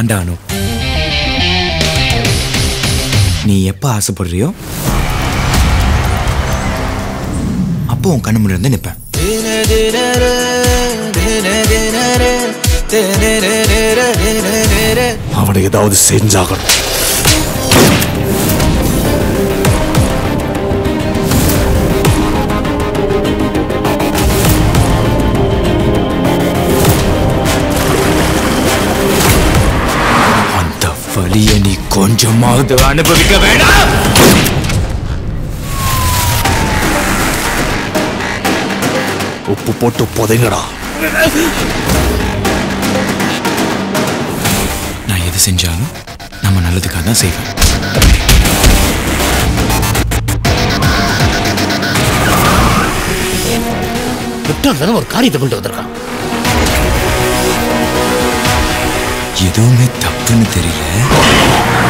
தாண்டா அனு நீ எப்ப ஆசைப்படுறியோ அப்போ உன் கண்ணு முன்னாடி வந்து நிப்பேன் அவனை ஏதாவது செஞ்சாகணும் அந்த வலியை நீ கொஞ்சமாவது அனுபவிக்க வேண்டாம் உப்பு போட்டு புதைங்கடா நான் எது செஞ்சாலும் நம்ம நல்லதுக்காக தான் செய்வேன் முட்டாள்தனம் ஒரு காரியத்தை கொண்டு வந்திருக்கான் எதுவுமே தப்புன்னு தெரியல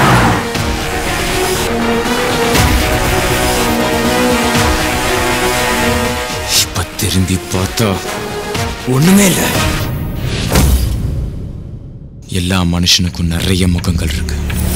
இப்ப திரும்பி பார்த்தா ஒண்ணுமே இல்ல எல்லா மனுஷனுக்கும் நிறைய முகங்கள் இருக்கு